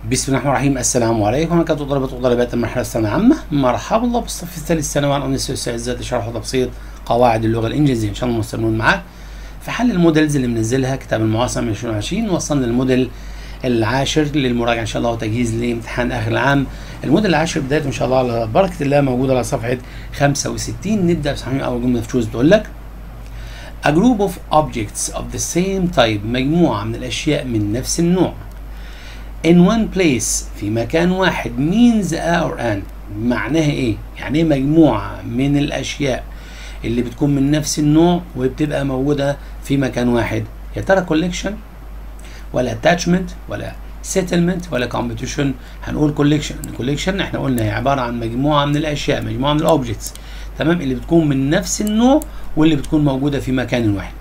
بسم الله الرحمن الرحيم السلام عليكم ورحمة الله طلبة وطالبات المرحلة الثانوية العامة مرحبا الله بالصف الثالث ثانوي عن أنس السعزات لشرح وتبسيط قواعد اللغة الإنجليزية إن شاء الله مستمرون معاك في حل المودلز اللي منزلها كتاب المعاصر من 2020 وصلنا للموديل العاشر للمراجعة إن شاء الله وتجهيز لامتحان آخر العام الموديل العاشر بدايته إن شاء الله على بركة الله موجودة على صفحة 65 نبدأ بصحيح أول جملة في تشوز بتقول لك A group of objects of the same type مجموعة من الأشياء من نفس النوع in one place في مكان واحد means a or an معناها ايه؟ يعني ايه مجموعة من الأشياء اللي بتكون من نفس النوع وبتبقى موجودة في مكان واحد يا ترى collection ولا attachment ولا settlement ولا competition هنقول collection collection احنا قلنا هي عبارة عن مجموعة من الأشياء مجموعة من الأوبجكتس تمام اللي بتكون من نفس النوع واللي بتكون موجودة في مكان واحد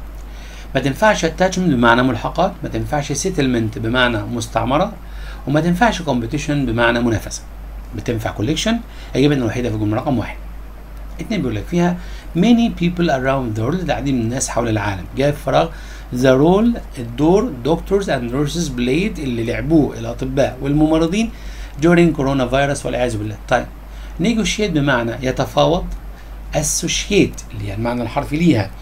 ما تنفعش اتاتشمنت بمعنى ملحقات ما تنفعش سيتلمنت بمعنى مستعمره وما تنفعش كومبيتيشن بمعنى منافسه بتنفع كوليكشن اجابتنا الوحيده في الجمله رقم واحد اتنين بيقول لك فيها many people around the world العديد من الناس حول العالم جاء في فراغ the role الدور doctors and nurses played اللي لعبوه الاطباء والممرضين during coronavirus والعياذ بالله طيب negotiate بمعنى يتفاوض associate اللي هي المعنى الحرفي ليها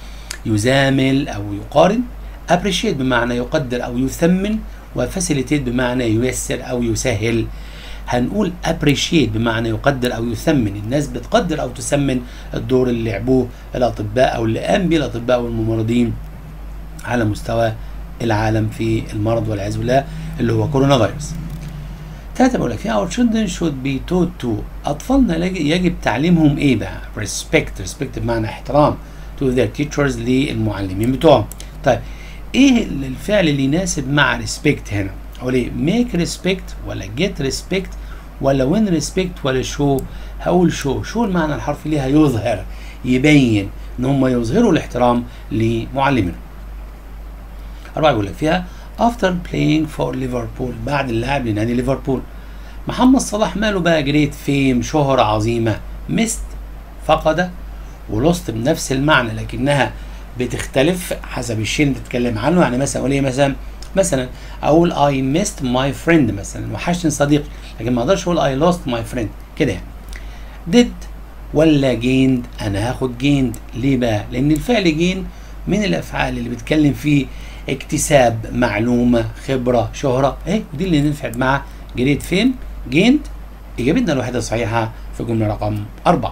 يزامل او يقارن appreciate بمعنى يقدر او يثمن وفاسيليتيت بمعنى ييسر او يسهل هنقول appreciate بمعنى يقدر او يثمن الناس بتقدر او تثمن الدور اللي لعبوه الاطباء او اللي قام به الاطباء والممرضين على مستوى العالم في المرض والعياذ بالله اللي هو كورونا فيروس ثلاثة بقول لك في our children should be taught to أطفالنا يجب تعليمهم إيه بقى؟ respect respect بمعنى احترام to their teachers للمعلمين بتوعهم. طيب ايه الفعل اللي يناسب مع respect هنا؟ اقول ايه؟ make respect ولا get respect ولا win respect ولا show؟ هقول show، show المعنى الحرفي ليها يظهر يبين ان هم يظهروا الاحترام لمعلمين. أربعة بيقول لك فيها after playing for Liverpool بعد اللعب لنادي ليفربول محمد صلاح ماله بقى جريت فيم شهرة عظيمة مست فقد ولوست بنفس المعنى لكنها بتختلف حسب الشيء اللي بتتكلم عنه يعني مثلا اقول ايه مثلا مثلا اقول اي ميست ماي فريند مثلا وحشني صديقي لكن ما اقدرش اقول اي لوست ماي فريند كده يعني ديد ولا جيند انا هاخد جيند ليه بقى لان الفعل جين من الافعال اللي بتتكلم فيه اكتساب معلومه خبره شهره اهي دي اللي ننفع مع جريد فين جيند اجابتنا الوحيده الصحيحه في الجمله رقم أربعة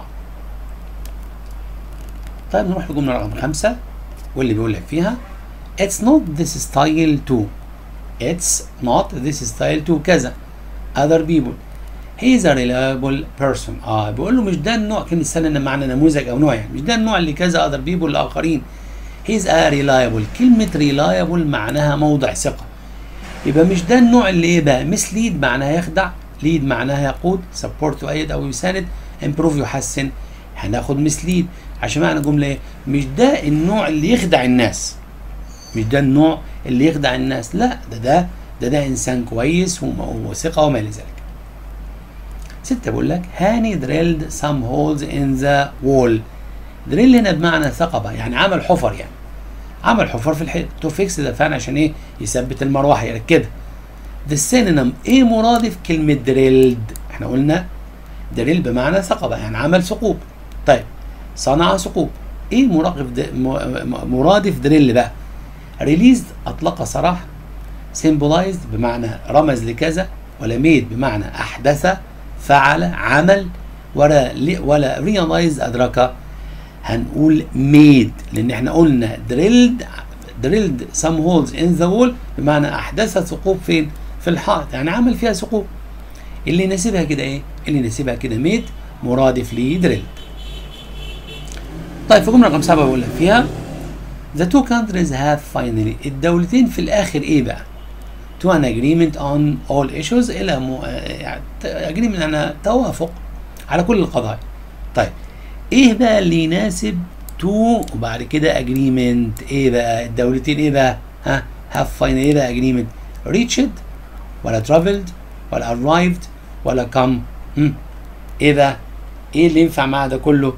طيب نروح للجملة رقم خمسة واللي بيقول لك فيها It's not this style to It's not this style to كذا other people He is a reliable person اه بيقول له مش ده النوع كلمة استنى معنى نموذج أو نوع يعني مش ده النوع اللي كذا other people الآخرين He is a reliable كلمة reliable معناها موضع ثقة يبقى مش ده النوع اللي ايه بقى mislead معناها يخدع lead معناها يقود support يؤيد أو يساند improve يحسن هناخد مسليد عشان معنى جملة ايه؟ مش ده النوع اللي يخدع الناس مش ده النوع اللي يخدع الناس لا ده ده ده ده انسان كويس وثقة وما الى ذلك ستة بقول لك هاني دريلد some holes in the wall دريل هنا بمعنى ثقبة يعني عمل حفر يعني عمل حفر في الحيط تو فيكس ده فعلا عشان ايه يثبت المروحة يركبها the synonym ايه مرادف كلمة دريلد احنا قلنا دريل بمعنى ثقبة يعني عمل ثقوب طيب صنع ثقوب ايه مرادف مرادف دريل بقى ريليز اطلق سراح سيمبولايزد بمعنى رمز لكذا ولا ميد بمعنى احدث فعل عمل ولا ولا ريلايز ادرك هنقول ميد لان احنا قلنا دريلد دريلد سم هولز ان ذا وول بمعنى احدث ثقوب فين في الحائط يعني عمل فيها ثقوب اللي يناسبها كده ايه اللي يناسبها كده ميد مرادف لدريلد طيب في جمله رقم سبعه بقول لك فيها The two countries have finally الدولتين في الآخر إيه بقى؟ to an agreement on all issues إلى م... يعني agreement يعني توافق على كل القضايا. طيب إيه بقى اللي يناسب to وبعد كده agreement إيه بقى؟ الدولتين إيه بقى؟ ها؟ have finally إيه بقى agreement؟ reached ولا traveled ولا arrived ولا come؟ هم؟ إيه بقى؟ إيه اللي ينفع مع ده كله؟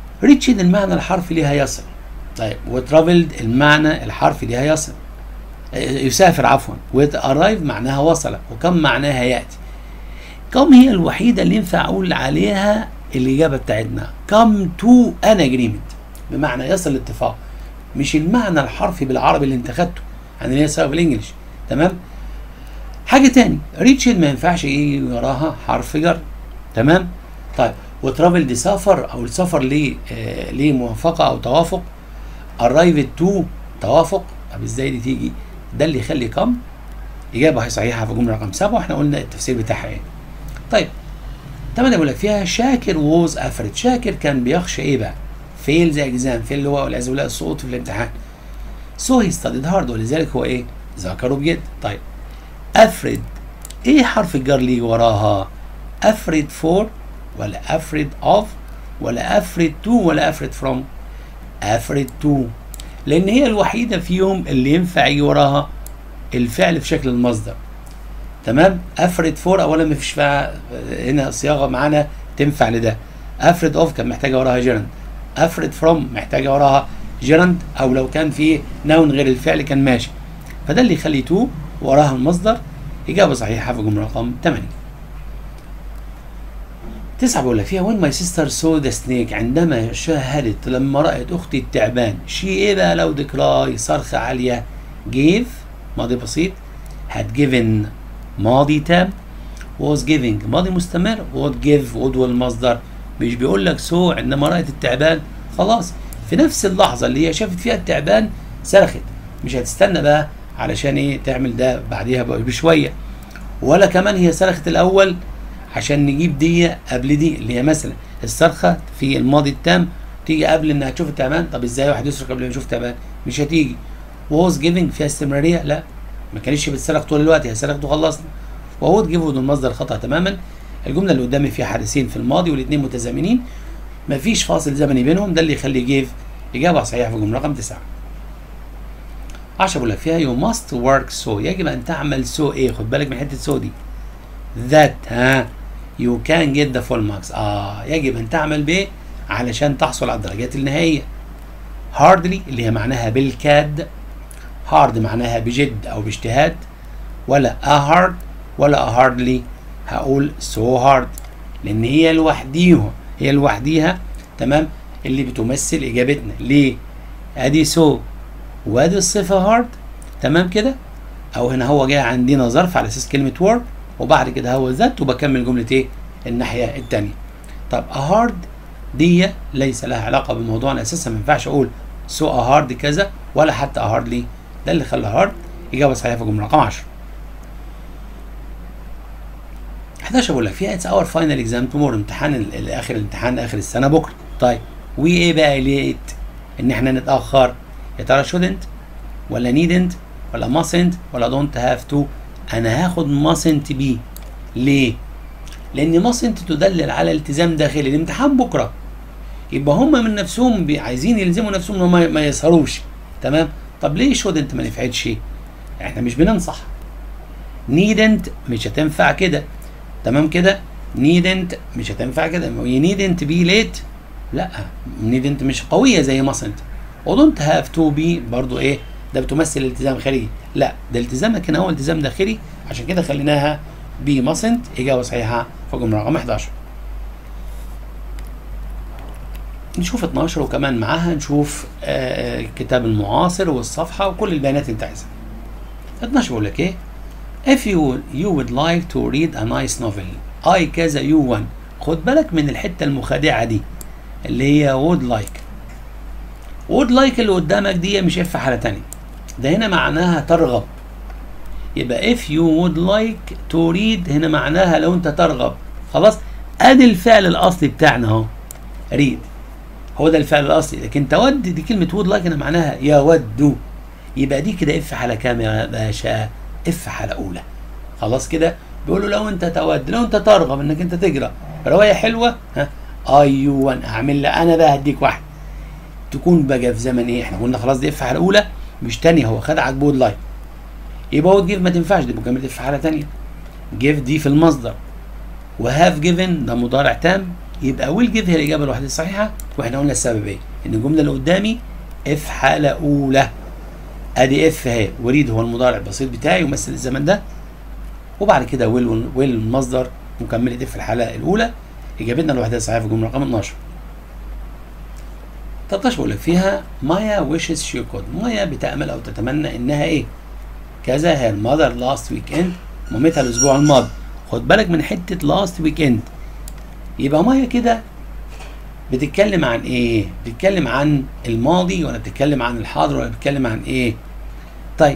ريتشد المعنى الحرفي ليها يصل طيب وترافلد المعنى الحرفي ليها يصل يسافر عفوا with arrive معناها وصل وكم معناها ياتي كم هي الوحيدة اللي ينفع أقول عليها الإجابة بتاعتنا come to an agreement بمعنى يصل الاتفاق مش المعنى الحرفي بالعربي اللي انت خدته يعني اللي هي سواء بالانجلش تمام حاجة تاني ريتشد ما ينفعش يجي وراها حرف جر تمام طيب وترافل دي سفر او السفر ليه آه ليه موافقة او توافق arrived to توافق طب ازاي دي تيجي ده اللي يخلي كم إجابة صحيحة في جملة رقم سبعة واحنا قلنا التفسير بتاعها ايه طيب تمام بقول لك فيها شاكر ووز افرد شاكر كان بيخشى ايه بقى فيل زي اجزام فيل اللي هو والعياذ بالله السقوط في الامتحان سو هي ستاديد هارد ولذلك هو ايه ذاكره بجد طيب افرد ايه حرف الجر اللي وراها افرد فور ولا افرد اوف ولا افرد تو ولا افرد فروم افرد تو لان هي الوحيده فيهم اللي ينفع يجي وراها الفعل في شكل المصدر تمام افرد فور اولا ما فيش هنا صياغه معانا تنفع لده افرد اوف كان محتاجه وراها جيرند افرد فروم محتاجه وراها جيرند او لو كان في نون غير الفعل كان ماشي فده اللي يخلي تو وراها المصدر اجابه صحيحه في جمله رقم 8 تسعة بيقول لك فيها وين ماي سيستر سو ذا سنيك عندما شاهدت لما رأت أختي التعبان شي إيه بقى لو ديكراي صرخة عالية جيف ماضي بسيط had given ماضي تام was giving ماضي مستمر would give would والمصدر مش بيقول لك سو عندما رأت التعبان خلاص في نفس اللحظة اللي هي شافت فيها التعبان صرخت مش هتستنى بقى علشان ايه تعمل ده بعديها بشوية ولا كمان هي صرخت الأول عشان نجيب دي قبل دي اللي هي مثلا الصرخة في الماضي التام تيجي قبل انها تشوف التعبان طب ازاي واحد يصرخ قبل ما يشوف تعبان مش هتيجي was giving فيها استمرارية لا ما كانتش بتصرخ طول الوقت هي صرخت وخلصنا وهو جيف المصدر خطأ تماما الجملة اللي قدامي فيها حدثين في الماضي والاثنين متزامنين مفيش فاصل زمني بينهم ده اللي يخلي جيف إجابة صحيحة في الجملة رقم تسعة 10 بقول لك فيها you must work so يجب أن تعمل so إيه خد بالك من حتة so دي that ها you can get the full marks آه يجب أن تعمل بإيه علشان تحصل على الدرجات النهائية hardly اللي هي معناها بالكاد hard معناها بجد أو باجتهاد ولا a hard ولا a hardly هقول so hard لأن هي لوحديها هي لوحديها تمام اللي بتمثل إجابتنا ليه؟ أدي so وادي الصفة هارد تمام كده أو هنا هو جاي عندنا ظرف على أساس كلمة work وبعد كده هو ذات وبكمل جملة إيه؟ الناحية التانية طب a hard دي ليس لها علاقة بموضوعنا أساسا ما ينفعش أقول so a hard كذا ولا حتى a hardly ده اللي خلى هارد إجابة صحيحة في الجملة رقم 10 11 بقول لك فيها اتس اور فاينل اكزام تومورو امتحان الاخر الامتحان اخر السنه بكره طيب وايه بقى ليت ان احنا نتاخر يا ترى shouldn't ولا needn't ولا mustn't ولا don't have to انا هاخد mustn't بي ليه لان mustn't تدلل على التزام داخلي الامتحان بكره يبقى هم من نفسهم عايزين يلزموا نفسهم ان هم ما يسهروش تمام طب ليه shouldn't ما نفعتش احنا مش بننصح needn't مش هتنفع كده تمام كده needn't مش هتنفع كده you needn't be late لا needn't مش قويه زي mustn't و don't have to be برضو ايه ده بتمثل التزام خارجي لا ده التزامك هنا هو التزام داخلي عشان كده خليناها be mustn't اجابه صحيحه في الجمله رقم 11 نشوف 12 وكمان معاها نشوف آه الكتاب المعاصر والصفحه وكل البيانات اللي انت عايزها 12 بيقول لك ايه If you you would like to read a nice novel I كذا you one خد بالك من الحتة المخادعة دي اللي هي would like would like اللي قدامك دي مش اف حالة تانية ده هنا معناها ترغب يبقى if you would like to read هنا معناها لو انت ترغب خلاص ادي الفعل الاصلي بتاعنا اهو read هو ده الفعل الاصلي لكن تود دي كلمة would like هنا معناها يود يبقى دي كده اف حالة كام يا باشا اف حالة أولى خلاص كده بيقولوا لو أنت تود لو أنت ترغب إنك أنت تقرأ رواية حلوة ها أي وان أعمل لها أنا بقى هديك واحد تكون بقى في زمن إيه إحنا قلنا خلاص دي اف حالة أولى مش تانية هو خدعك بود لاين يبقى وود جيف ما تنفعش دي مكملة اف حالة تانية جيف دي في المصدر وهاف جيفن ده مضارع تام يبقى ويل جيف هي الإجابة الوحيدة الصحيحة وإحنا قلنا السبب إيه؟ إن الجملة اللي قدامي اف حالة أولى ادي اف اهي وريد هو المضارع البسيط بتاعي يمثل الزمن ده وبعد كده ويل ويل المصدر مكمله اف في الحاله الاولى اجابتنا الوحيده الصحيحه في الجمله رقم 12 13 بقول لك فيها مايا ويشز شي كود مايا بتامل او تتمنى انها ايه كذا هي المذر لاست ويك اند مامتها الاسبوع الماضي خد بالك من حته لاست ويك اند يبقى مايا كده بتتكلم عن ايه بتتكلم عن الماضي ولا بتتكلم عن الحاضر ولا بتتكلم عن ايه طيب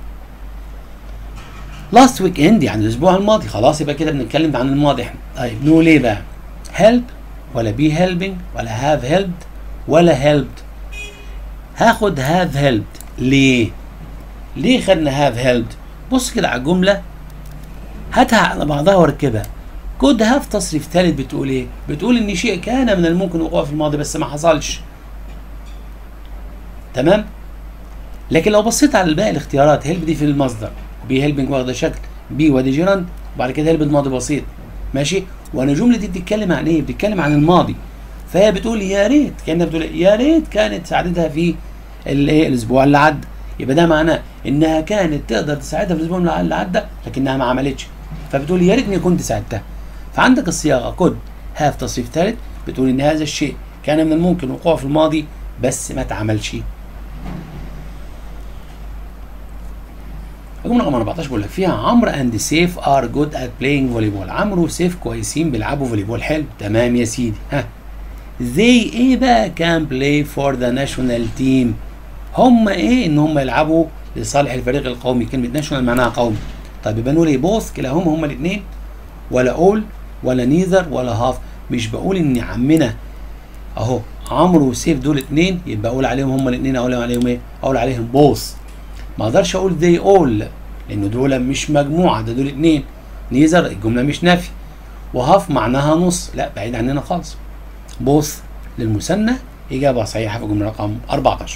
لاست ويك اند يعني الاسبوع الماضي خلاص يبقى كده بنتكلم عن الماضي احنا طيب نقول ايه بقى help ولا بي helping ولا have helped ولا helped هاخد have helped ليه ليه خدنا have helped بص كده على الجمله هاتها على بعضها وركبها كود هاف تصريف ثالث بتقول ايه بتقول ان شيء كان من الممكن وقوعه في الماضي بس ما حصلش تمام لكن لو بصيت على باقي الاختيارات هيلب دي في المصدر بي هيلبنج واخده شكل بي وادي جيراند وبعد كده هيلب ماضي بسيط ماشي وانا جمله دي بتتكلم عن ايه بتتكلم عن الماضي فهي بتقول يا ريت كانها بتقول يا ريت كانت ساعدتها في الايه الاسبوع اللي عدى يبقى ده معناه انها كانت تقدر تساعدها في الاسبوع اللي عدى لكنها ما عملتش فبتقول يا ريتني كنت ساعدتها فعندك الصياغه كود هاف تصريف ثالث بتقول ان هذا الشيء كان من الممكن وقوعه في الماضي بس ما اتعملش الجمله رقم 14 بقول لك فيها عمرو اند سيف ار جود ات بلاينج فولي بول عمرو وسيف كويسين بيلعبوا فولي بول حلو تمام يا سيدي ها زي ايه بقى كان بلاي فور ذا ناشونال تيم هم ايه ان هم يلعبوا لصالح الفريق القومي كلمه ناشونال معناها قومي طيب يبقى نقول ايه بوث كلاهما هما الاثنين ولا اول ولا نيذر ولا هاف مش بقول ان عمنا اهو عمرو وسيف دول اتنين يبقى اقول عليهم هما الاثنين اقول عليهم ايه اقول عليهم بوث ما اقدرش اقول they all لان دول مش مجموعه ده دول اتنين نيذر الجمله مش نفي وهاف معناها نص لا بعيد عننا خالص بوث للمثنى اجابه صحيحه في الجمله رقم 14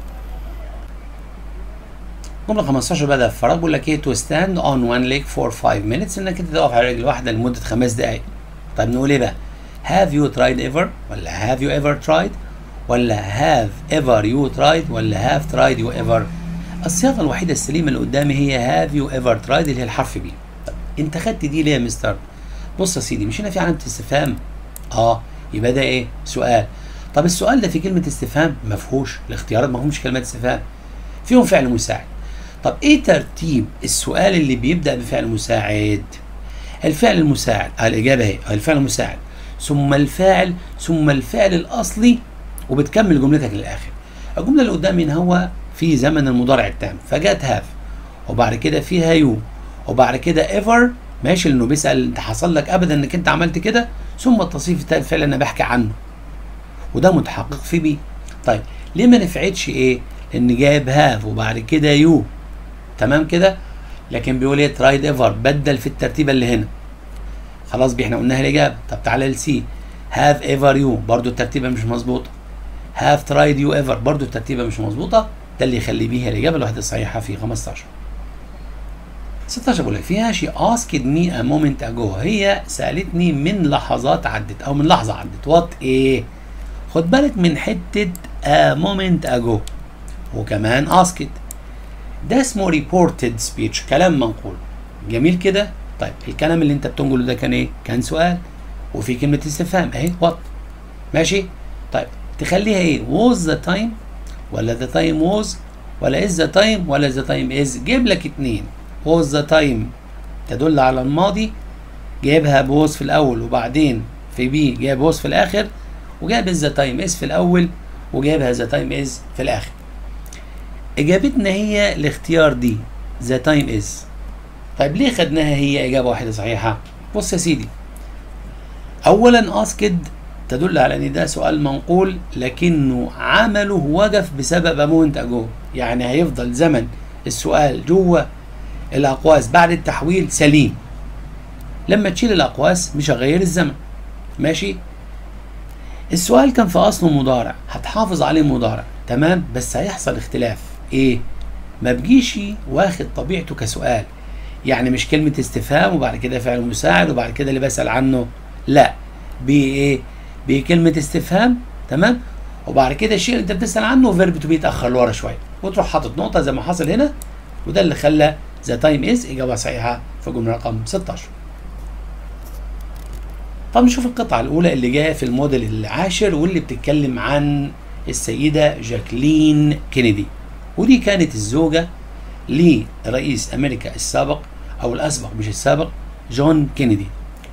جمله 15 بدا الفراغ بيقول لك ايه تو ستاند اون وان ليج فور 5 minutes انك انت تقف على رجل واحده لمده خمس دقائق طيب نقول ايه بقى have you tried ever ولا have you ever tried ولا have ever you tried ولا have tried you ever الصياغه الوحيده السليمه اللي قدامي هي have you ever tried اللي هي الحرف بي طب انت خدت دي ليه يا مستر بص يا سيدي مش هنا في علامه استفهام اه يبقى ده ايه سؤال طب السؤال ده في كلمه استفهام ما فيهوش الاختيارات ما فيهمش كلمات استفهام فيهم فعل مساعد طب ايه ترتيب السؤال اللي بيبدا بفعل مساعد الفعل المساعد آه الاجابه اهي الفعل المساعد ثم الفاعل ثم الفعل الاصلي وبتكمل جملتك للاخر الجمله اللي قدامي هنا هو في زمن المضارع التام فجاءت هاف وبعد كده فيها يو وبعد كده ايفر ماشي لانه بيسال انت حصل لك ابدا انك انت عملت كده ثم التصريف التالي الفعل اللي انا بحكي عنه وده متحقق في بي طيب ليه ما نفعتش ايه لان جايب هاف وبعد كده يو تمام كده لكن بيقول ايه ترايد ايفر بدل في الترتيبه اللي هنا خلاص بي احنا قلناها الاجابه طب تعالى لسي هاف ايفر يو برضو الترتيبه مش مظبوطه هاف ترايد يو ايفر برضو الترتيبه مش مظبوطه ده اللي يخلي بيها الاجابه الواحده الصحيحه في 15 16 بقول لك فيها شي اسكد مي ا مومنت اجو هي سالتني من لحظات عدت او من لحظه عدت وات ايه خد بالك من حته ا مومنت اجو وكمان اسكد ده اسمه ريبورتد سبيتش كلام منقول جميل كده طيب الكلام اللي انت بتنقله ده كان ايه كان سؤال وفي كلمه استفهام اهي وات ماشي طيب تخليها ايه was the time ولا the time was ولا is the time ولا the time is جيب لك اتنين was the time تدل على الماضي جايبها بوز في الاول وبعدين في بي جايب was في الاخر وجايب is the time is في الاول وجايبها the time is في الاخر اجابتنا هي الاختيار دي the time is طيب ليه خدناها هي اجابه واحده صحيحه بص يا سيدي اولا اسكد تدل على ان ده سؤال منقول لكنه عمله وقف بسبب امونت اجو يعني هيفضل زمن السؤال جوه الاقواس بعد التحويل سليم لما تشيل الاقواس مش هغير الزمن ماشي السؤال كان في اصله مضارع هتحافظ عليه مضارع تمام بس هيحصل اختلاف ايه ما بجيش واخد طبيعته كسؤال يعني مش كلمة استفهام وبعد كده فعل مساعد وبعد كده اللي بسأل عنه لا بايه بكلمة استفهام تمام وبعد كده الشيء اللي انت بتسأل عنه فيرب تو بي يتأخر لورا شوية وتروح حاطط نقطه زي ما حصل هنا وده اللي خلى ذا تايم از اجابه صحيحه في الجمله رقم 16 طب نشوف القطعه الاولى اللي جايه في الموديل العاشر واللي بتتكلم عن السيده جاكلين كينيدي ودي كانت الزوجه لرئيس امريكا السابق او الاسبق مش السابق جون كينيدي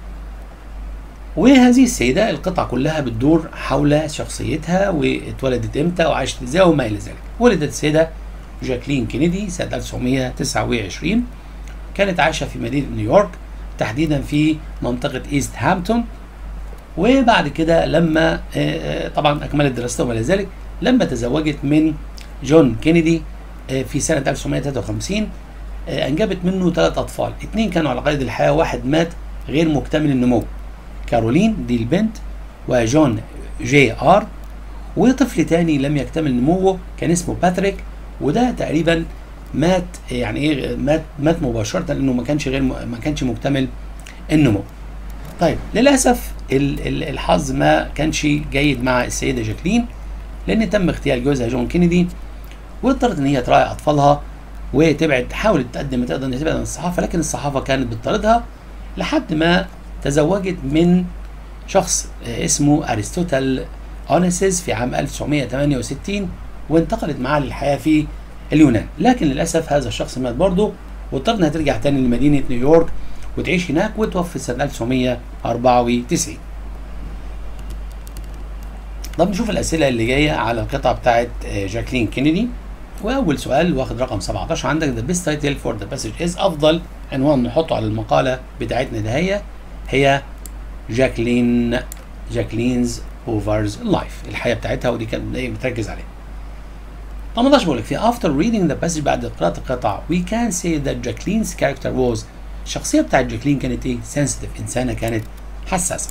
وهذه السيدة القطعة كلها بتدور حول شخصيتها واتولدت امتى وعاشت ازاي وما الى ذلك. ولدت السيدة جاكلين كينيدي سنة 1929 كانت عايشة في مدينة نيويورك تحديدا في منطقة ايست هامبتون وبعد كده لما طبعا اكملت دراستها وما الى ذلك لما تزوجت من جون كينيدي في سنة 1953 انجبت منه ثلاث اطفال اثنين كانوا على قيد الحياة واحد مات غير مكتمل النمو كارولين دي البنت وجون جي ار وطفل تاني لم يكتمل نموه كان اسمه باتريك وده تقريبا مات يعني ايه مات مات مباشره لانه ما كانش غير ما كانش مكتمل النمو. طيب للاسف الحظ ما كانش جيد مع السيده جاكلين لان تم اغتيال جوزها جون كينيدي واضطرت ان هي تراعي اطفالها وتبعد حاولت تقدم ما تقدر ان تبعد عن الصحافه لكن الصحافه كانت بتطاردها لحد ما تزوجت من شخص اسمه ارسطوتل اونيسيس في عام 1968 وانتقلت معاه للحياه في اليونان لكن للاسف هذا الشخص مات برضه واضطرت انها ترجع تاني لمدينه نيويورك وتعيش هناك وتوفي سنه 1994 طب نشوف الاسئله اللي جايه على القطعه بتاعت جاكلين كينيدي واول سؤال واخد رقم 17 عندك ذا بيست تايتل فور ذا باسج از افضل عنوان نحطه على المقاله بتاعتنا ده هي هي جاكلين جاكلينز هوفرز لايف الحياه بتاعتها ودي كانت بتركز عليها 18 بقول لك في after reading the passage بعد قراءة القطع we can say that Jacqueline's character was الشخصية بتاعت جاكلين كانت ايه؟ sensitive إنسانة كانت حساسة.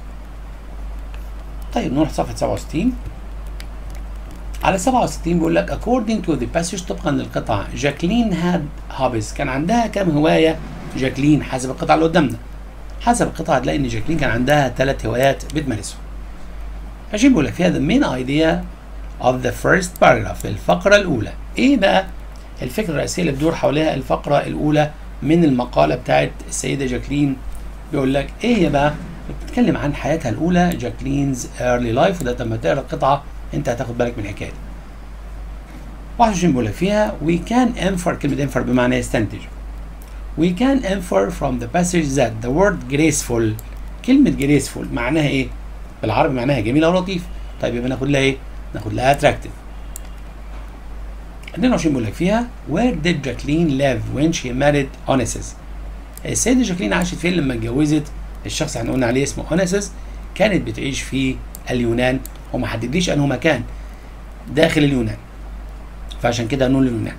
طيب نروح صفحة 67 على 67 بيقول لك according to the passage طبقا للقطعة جاكلين had hobbies كان عندها كم هواية جاكلين حسب القطعة اللي قدامنا. حسب القطعة هتلاقي إن جاكلين كان عندها ثلاث هوايات بتمارسهم. عشان بيقول لك فيها the main idea of the first paragraph الفقرة الأولى إيه بقى الفكرة الرئيسية اللي بتدور حواليها الفقرة الأولى من المقالة بتاعت السيدة جاكلين بيقول لك إيه هي بقى بتتكلم عن حياتها الأولى جاكلينز early life وده لما تقرا القطعة أنت هتاخد بالك من الحكاية دي 21 بيقول لك فيها we can infer كلمة infer بمعنى يستنتج we can infer from the passage that the word graceful كلمة graceful معناها إيه؟ بالعربي معناها جميلة ولطيف طيب يبقى ناخد لها إيه؟ ناخد لها attractive 22 بيقول لك فيها where did Jacqueline live when she married Onassis السيدة جاكلين عاشت فين لما اتجوزت الشخص اللي قلنا عليه اسمه اوناسيس كانت بتعيش في اليونان وما حددليش انه مكان داخل اليونان فعشان كده هنقول اليونان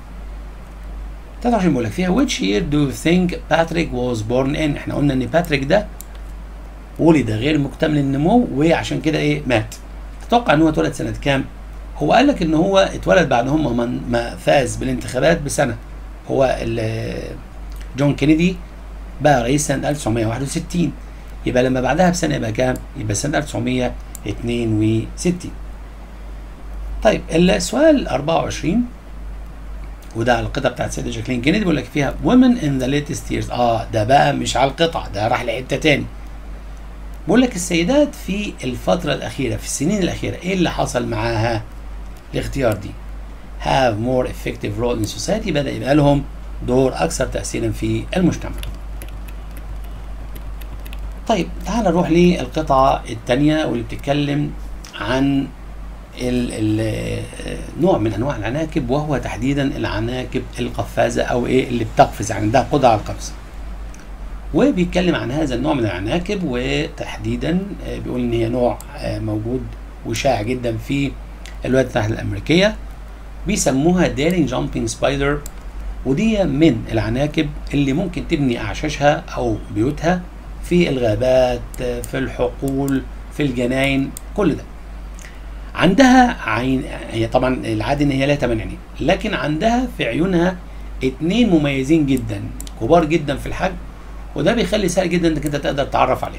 23 بيقول لك فيها which year do you think Patrick was born in احنا قلنا ان باتريك ده ولد غير مكتمل النمو وعشان كده ايه مات تتوقع ان هو اتولد سنه كام هو قال لك ان هو اتولد بعد هم من ما فاز بالانتخابات بسنه هو جون كينيدي بقى رئيس سنه 1961 يبقى لما بعدها بسنه يبقى كام؟ يبقى سنه 1962 طيب السؤال 24 وده على القطعه بتاعت السيده جاكلين كينيدي بيقول لك فيها women in the latest years اه ده بقى مش على القطعه ده راح لحته تاني بيقول لك السيدات في الفترة الأخيرة في السنين الأخيرة إيه اللي حصل معاها الاختيار دي have more effective role in society بدأ يبقى لهم دور أكثر تأثيرا في المجتمع طيب تعال نروح للقطعة الثانية واللي بتتكلم عن ال ال نوع من انواع العناكب وهو تحديدا العناكب القفازه او ايه اللي بتقفز يعني عندها قدره على القفز. وبيتكلم عن هذا النوع من العناكب وتحديدا بيقول ان هي نوع موجود وشائع جدا في الولايات المتحده الامريكيه بيسموها ديرين جامبينج سبايدر ودي من العناكب اللي ممكن تبني اعشاشها او بيوتها في الغابات في الحقول في الجناين كل ده عندها عين هي طبعا العادي ان هي لها 8 عينين لكن عندها في عيونها اتنين مميزين جدا كبار جدا في الحجم وده بيخلي سهل جدا انك انت تقدر تعرف عليها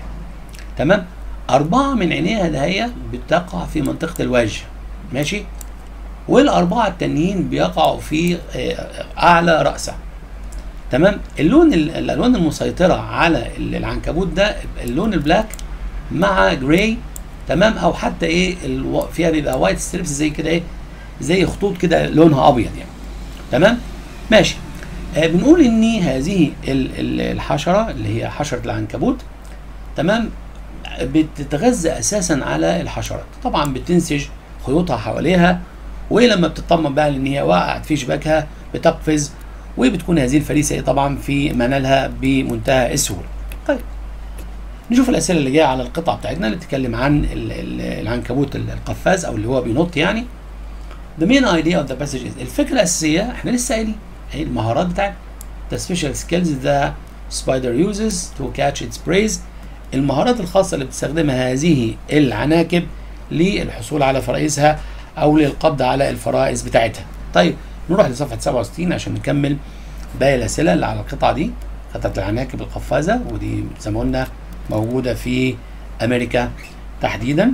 تمام أربعة من عينيها ده هي بتقع في منطقة الوجه ماشي والاربعه التانيين بيقعوا في آه، اعلى راسه تمام اللون الالوان المسيطره على العنكبوت ده اللون البلاك مع جراي تمام او حتى ايه الو... فيها بيبقى وايت ستريبس زي كده ايه زي خطوط كده لونها ابيض يعني تمام ماشي آه بنقول ان هذه ال- ال- الحشره اللي هي حشره العنكبوت تمام بتتغذى اساسا على الحشرات طبعا بتنسج خيوطها حواليها ولما بتطمن بقى ان هي وقعت في شباكها بتقفز وبتكون هذه الفريسه إيه طبعا في منالها بمنتهى السهوله طيب نشوف الاسئله اللي جايه على القطعه بتاعتنا اللي بتتكلم عن ال- ال- العنكبوت القفاز او اللي هو بينط يعني The main idea of the passage is الفكره الاساسيه احنا لسه قايلين هي المهارات بتاعتنا The special skills the spider uses to catch its prey المهارات الخاصه اللي بتستخدمها هذه العناكب للحصول على فرائسها او للقبض على الفرائس بتاعتها طيب نروح لصفحه 67 عشان نكمل باقي الاسئله اللي على القطعه دي قطعه العناكب القفازه ودي زي ما قلنا موجوده في امريكا تحديدا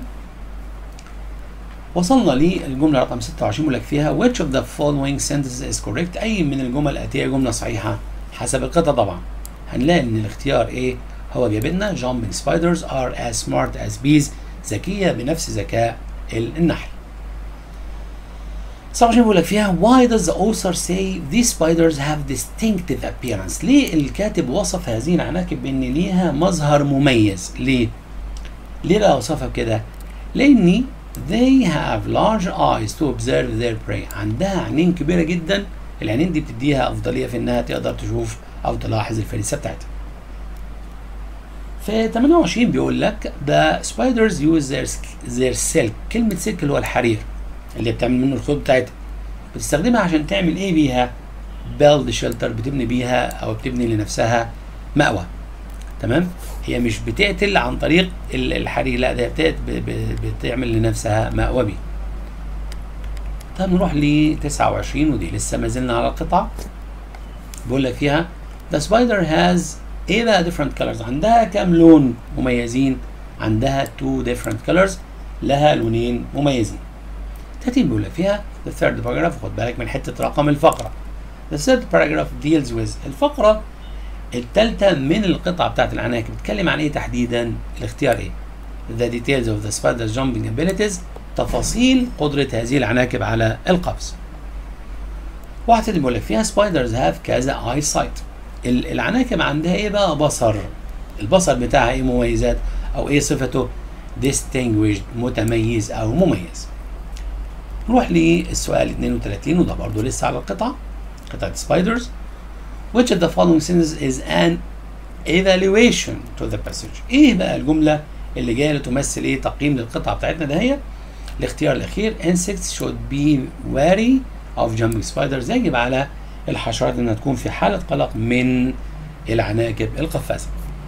وصلنا للجمله رقم 26 بيقول لك فيها which of the following sentences is correct اي من الجمل الاتيه جمله صحيحه حسب القطعه طبعا هنلاقي ان الاختيار ايه هو جايب لنا jumping spiders are as smart as bees ذكيه بنفس ذكاء النحل 27 بيقول لك فيها why does the author say these spiders have distinctive appearance ليه الكاتب وصف هذه العناكب بان ليها مظهر مميز ليه ليه بقى وصفها بكده لان they have large eyes to observe their prey عندها عينين كبيره جدا العينين دي بتديها افضليه في انها تقدر تشوف او تلاحظ الفريسه بتاعتها في 28 بيقول لك the spiders use their, their silk كلمة سلك اللي هو الحرير اللي بتعمل منه الخيوط بتاعتها بتستخدمها عشان تعمل ايه بيها build shelter بتبني بيها او بتبني لنفسها مأوى تمام هي مش بتقتل عن طريق ال- الحرير لا ده بتقت- ب- ب- بتعمل لنفسها مأوى بيه طب نروح ل 29 ودي لسه ما زلنا على القطعة بيقول لك فيها the spider has ايه بقى different colors عندها كام لون مميزين عندها two different colors لها لونين مميزين 30 بيقول لك فيها the third paragraph خد بالك من حتة رقم الفقرة the third paragraph deals with الفقرة الثالثة من القطعة بتاعت العناكب بتتكلم عن ايه تحديدا الاختيار ايه the details of the spider's jumping abilities تفاصيل قدرة هذه العناكب على القفز واحد تاني بيقول لك فيها spiders have كذا eyesight ال- العناكب عندها ايه بقى بصر البصر بتاعها ايه مميزات او ايه صفته distinguished متميز او مميز نروح للسؤال 32 وده برضه لسه على القطعة قطعة spiders which of the following sentences is an evaluation to the passage ايه بقى الجملة اللي جاية لتمثل ايه تقييم للقطعة بتاعتنا ده هي الاختيار الاخير insects should be wary of jumping spiders يجب على الحشرات انها تكون في حالة قلق من العناكب القفازة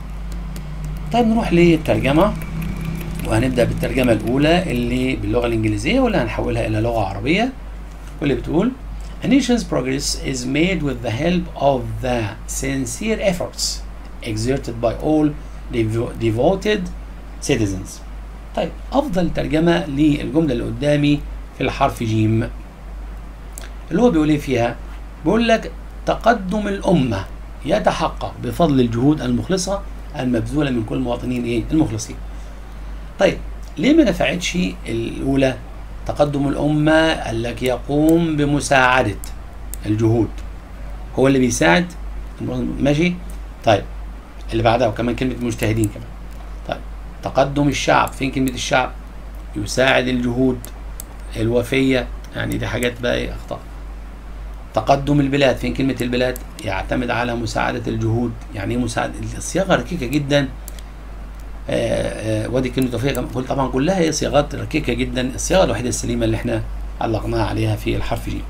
طيب نروح للترجمة وهنبدأ بالترجمة الأولى اللي باللغة الإنجليزية واللي هنحولها إلى لغة عربية واللي بتقول A nation's progress is made with the help of the sincere efforts exerted by all devo- devoted citizens. طيب أفضل ترجمة للجملة اللي قدامي في الحرف جيم اللي هو بيقول إيه فيها؟ بيقول لك تقدم الأمة يتحقق بفضل الجهود المخلصة المبذولة من كل المواطنين إيه؟ المخلصين. طيب ليه ما نفعتش الأولى تقدم الأمة قال لك يقوم بمساعدة الجهود هو اللي بيساعد ماشي طيب اللي بعدها وكمان كلمة مجتهدين كمان طيب تقدم الشعب فين كلمة الشعب يساعد الجهود الوفية يعني دي حاجات بقى ايه أخطاء تقدم البلاد فين كلمة البلاد يعتمد على مساعدة الجهود يعني ايه مساعدة الصياغة ركيكة جدا آه، آه، وادي كلمة توفيق كم- كل طبعا كلها هي صياغات ركيكة جدا الصياغة الوحيدة السليمة اللي احنا علقناها عليها في الحرف ج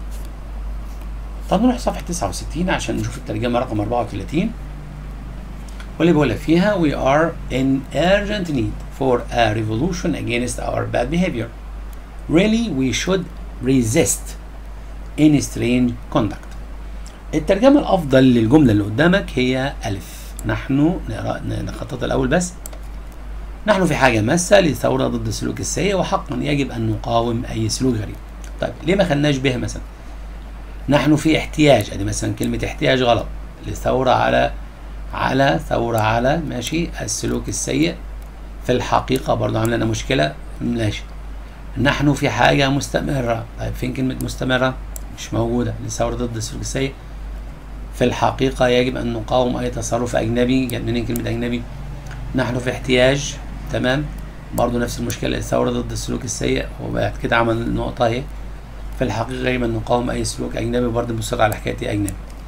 طب نروح صفحة 69 عشان نشوف الترجمة رقم 34 واللي بيقول لك فيها we are in urgent need for a revolution against our bad behavior really we should resist any strange conduct الترجمة الأفضل للجملة اللي قدامك هي ألف نحن نقرأ نخطط الأول بس نحن في حاجة ماسة للثورة ضد السلوك السيء وحقا يجب أن نقاوم أي سلوك غريب طيب ليه ما خدناش به مثلا نحن في احتياج ادي مثلا كلمه احتياج غلط لثوره على على ثوره على ماشي السلوك السيء في الحقيقه برضه عامله لنا مشكله ماشي نحن في حاجه مستمره طيب فين كلمه مستمره مش موجوده لثوره ضد السلوك السيء في الحقيقه يجب ان نقاوم اي تصرف اجنبي جت منين كلمه اجنبي نحن في احتياج تمام برضه نفس المشكله الثوره ضد السلوك السيء وبعد كده عمل نقطه اهي في الحقيقه يجب ان نقاوم اي سلوك اجنبي برضه مصر على حكايه اجنبي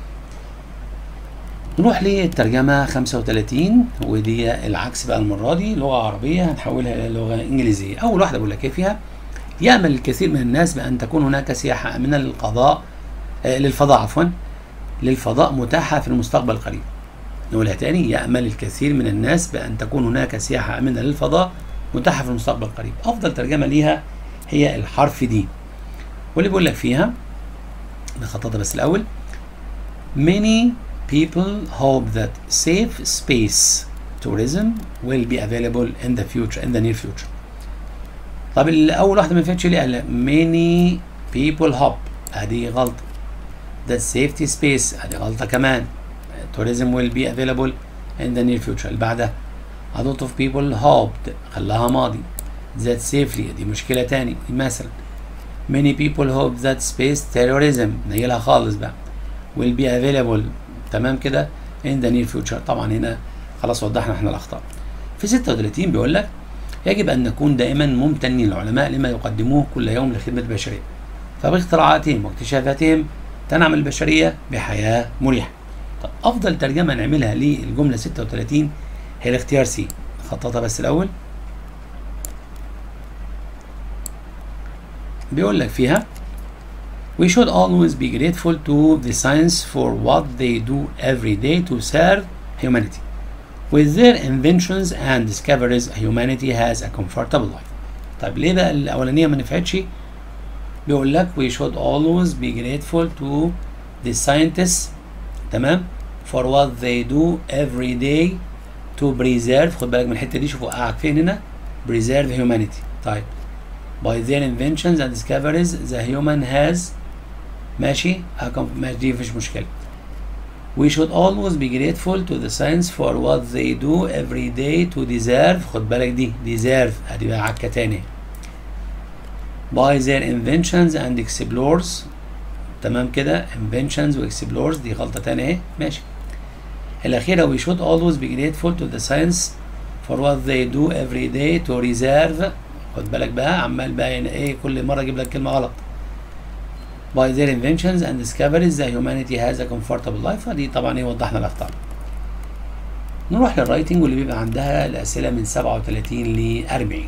نروح للترجمه 35 ودي العكس بقى المره دي لغه عربيه هنحولها الى لغه انجليزيه اول واحده بقول لك ايه فيها يامل الكثير من الناس بان تكون هناك سياحه امنه للقضاء آه للفضاء عفوا للفضاء متاحه في المستقبل القريب نقولها تاني يامل الكثير من الناس بان تكون هناك سياحه امنه للفضاء متاحه في المستقبل القريب افضل ترجمه ليها هي الحرف دي واللي بيقول لك فيها نخططها بس الاول many people hope that safe space tourism will be available in the future in the near future طب الاول واحده ما فهمتش ليه قال many people hope ادي غلطه that safety space ادي غلطه كمان tourism will be available in the near future اللي بعدها a lot of people hoped خلاها ماضي that safely دي مشكله تاني مثلا many people hope that space terrorism نيلها خالص بقى will be available تمام كده in the near future طبعا هنا خلاص وضحنا احنا الاخطاء في 36 بيقول لك يجب ان نكون دائما ممتنين للعلماء لما يقدموه كل يوم لخدمه البشريه فباختراعاتهم واكتشافاتهم تنعم البشريه بحياه مريحه طب افضل ترجمه نعملها للجمله 36 هي الاختيار سي نخططها بس الاول بيقول لك فيها We should always be grateful to the science for what they do every day to serve humanity. With their inventions and discoveries, humanity has a comfortable life. طيب ليه بقى الأولانية ما نفعتش؟ بيقول لك we should always be grateful to the scientists تمام for what they do every day to preserve خد بالك من الحتة دي شوف وقعك فين هنا preserve humanity طيب by their inventions and discoveries the human has ماشي ماشي دي مفيش مشكلة we should always be grateful to the science for what they do every day to deserve خد بالك دي deserve ادي بقى عكة تاني by their inventions and explores تمام كده inventions و explores دي غلطة تانية اهي ماشي الأخيرة we should always be grateful to the science for what they do every day to reserve خد بالك بقى عمال بقى هنا ايه كل مرة اجيب لك كلمة غلط by their inventions and discoveries the humanity has a comfortable life فدي طبعا ايه وضحنا الاخطاء نروح للرايتنج واللي بيبقى عندها الاسئله من 37 ل 40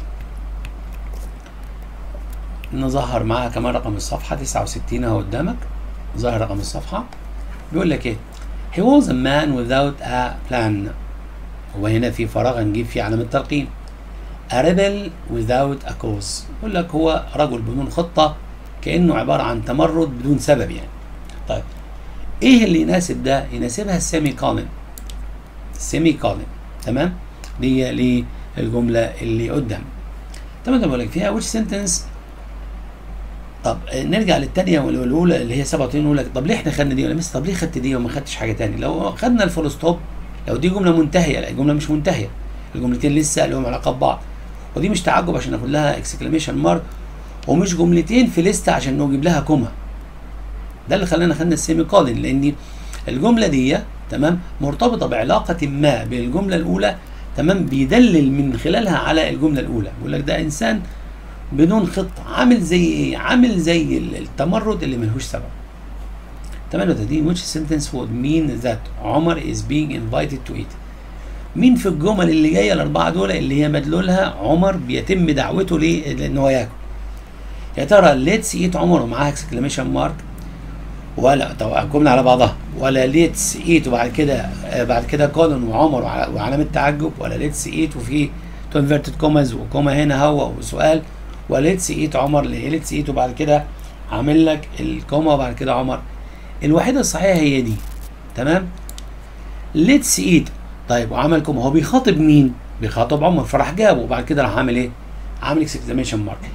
نظهر معاها كمان رقم الصفحه 69 اهو قدامك ظاهر رقم الصفحه بيقول لك ايه he was a man without a plan هو هنا في فراغ هنجيب فيه علامه ترقيم a rebel without a cause يقول لك هو رجل بدون خطه كانه عباره عن تمرد بدون سبب يعني طيب ايه اللي يناسب ده يناسبها السيمي كولن السيمي كولن تمام دي للجمله اللي قدام تمام بقول لك فيها which sentence طب نرجع للثانيه والاولى اللي هي 37 نقول لك طب ليه احنا خدنا دي ولا مس طب ليه خدت دي وما خدتش حاجه ثانيه لو خدنا الفول ستوب لو دي جمله منتهيه لا الجمله مش منتهيه الجملتين لسه لهم علاقه ببعض ودي مش تعجب عشان ناخد لها اكسكليميشن مارك ومش جملتين في لسته عشان نجيب لها كوما ده اللي خلانا خدنا السيمي كولن لان الجمله دي تمام مرتبطه بعلاقه ما بين الجمله الاولى تمام بيدلل من خلالها على الجمله الاولى بيقول لك ده انسان بدون خطه عامل زي ايه عامل زي التمرد اللي ملهوش سبب 38 which sentence would mean that عمر is being invited to eat مين في الجمل اللي جايه الاربعه دول اللي هي مدلولها عمر بيتم دعوته ليه لان هو ياكل يا ترى ليتس ايت عمر ومعاها اكسكليميشن مارك ولا طب جمله على بعضها ولا ليتس ايت وبعد كده بعد كده كولن وعمر وعلامه تعجب ولا ليتس ايت وفي تو انفيرتد كوماز وكوما هنا هو وسؤال وليتس ايت عمر ليه ليتس ايت وبعد كده عامل لك الكوما وبعد كده عمر الوحيده الصحيحه هي دي تمام ليتس ايت طيب وعمل كوما هو بيخاطب مين بيخاطب عمر فراح جابه وبعد كده راح عامل ايه عامل اكسكليميشن مارك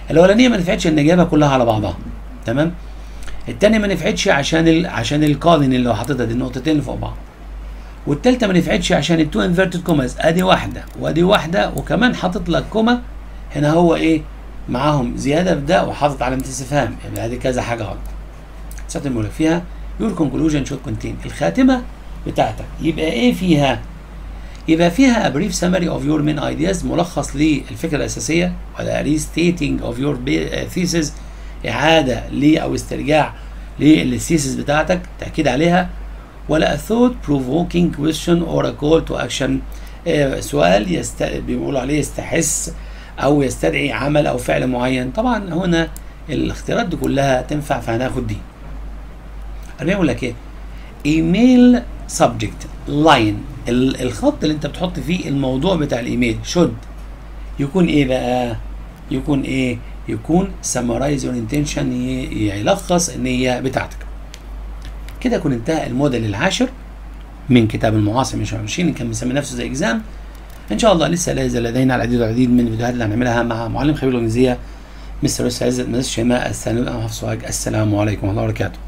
الاولانيه ما نفعتش ان جايبها كلها على بعضها تمام التانية ما نفعتش عشان ال... عشان القاضي اللي هو حاططها دي النقطتين اللي فوق بعض والتالتة ما نفعتش عشان التو انفيرتد كوماز ادي واحده وادي واحده وكمان حاطط لك كوما هنا هو ايه معاهم زياده في ده وحاطط علامه استفهام يبقى ادي كذا حاجه غلط سطر المولى فيها يور كونكلوجن شوت كونتين الخاتمه بتاعتك يبقى ايه فيها يبقى فيها a brief summary of your main ideas ملخص للفكره الاساسيه ولا restating of your thesis اعاده ل او استرجاع للثيسس بتاعتك تاكيد عليها ولا a thought provoking question or a call to action آه سؤال يست... بيقولوا عليه يستحس او يستدعي عمل او فعل معين طبعا هنا الاختيارات دي كلها تنفع فهناخد دي انا بقول لك ايه ايميل سبجكت لاين الخط اللي انت بتحط فيه الموضوع بتاع الايميل شود يكون ايه بقى يكون ايه يكون summarize your intention يلخص النية بتاعتك كده يكون انتهى الموديل العاشر من كتاب المعاصر من شهر 20 كان مسمي نفسه زي اكزام ان شاء الله لسه لا يزال لدينا العديد والعديد من الفيديوهات اللي هنعملها مع معلم خبير الانجليزيه مستر يوسف عزت مدرسه شيماء الثانوي الامام حفص السلام عليكم ورحمه الله وبركاته